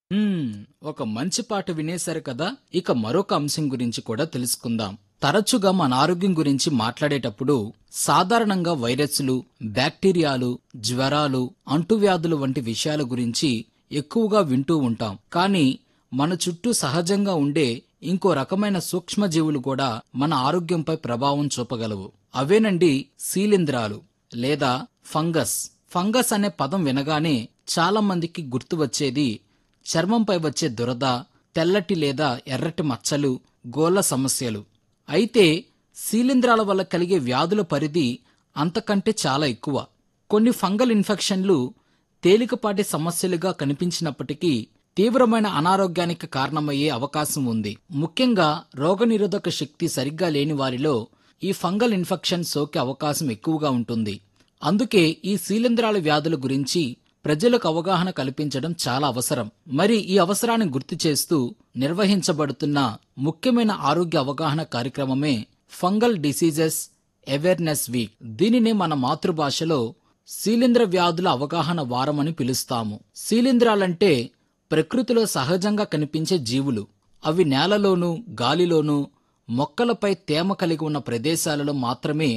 మ్మ్, ఒక మంచి పాట వినేశారు కదా ఇక మరొక అంశం గురించి కూడా తెలుసుకుందాం తరచుగా మన ఆరోగ్యం గురించి మాట్లాడేటప్పుడు సాధారణంగా వైరస్లు బ్యాక్టీరియాలు జ్వరాలు అంటువ్యాధులు వంటి విషయాల గురించి ఎక్కువగా వింటూ ఉంటాం కానీ మన చుట్టూ సహజంగా ఉండే ఇంకో రకమైన సూక్ష్మజీవులు కూడా మన ఆరోగ్యంపై ప్రభావం చూపగలవు అవేనండి శీలింధ్రాలు లేదా ఫంగస్ ఫంగస్ అనే పదం వినగానే చాలా మందికి గుర్తు వచ్చేది చర్మంపై వచ్చే దురద తెల్లటి లేదా ఎర్రటి మచ్చలు గోళ్ల సమస్యలు అయితే శీలింధ్రాల వల్ల కలిగే వ్యాధుల పరిధి అంతకంటే చాలా ఎక్కువ కొన్ని ఫంగల్ ఇన్ఫెక్షన్లు తేలికపాటి సమస్యలుగా కనిపించినప్పటికీ తీవ్రమైన అనారోగ్యానికి కారణమయ్యే అవకాశం ఉంది ముఖ్యంగా రోగనిరోధక శక్తి సరిగ్గా లేని వారిలో ఈ ఫంగల్ ఇన్ఫెక్షన్ సోకే అవకాశం ఎక్కువగా ఉంటుంది అందుకే ఈ శీలింధ్రాల వ్యాధుల గురించి ప్రజలకు అవగాహన కల్పించడం చాలా అవసరం మరి ఈ అవసరాన్ని గుర్తు చేస్తూ నిర్వహించబడుతున్న ముఖ్యమైన ఆరోగ్య అవగాహన కార్యక్రమమే ఫంగల్ డిసీజెస్ అవేర్నెస్ వీక్ దీనిని మన మాతృభాషలో శీలింద్ర వ్యాధుల అవగాహన వారం అని పిలుస్తాము శీలింధ్రాలంటే ప్రకృతిలో సహజంగా కనిపించే జీవులు అవి నేలలోనూ గాలిలోనూ మొక్కలపై తేమ కలిగి ఉన్న ప్రదేశాలలో మాత్రమే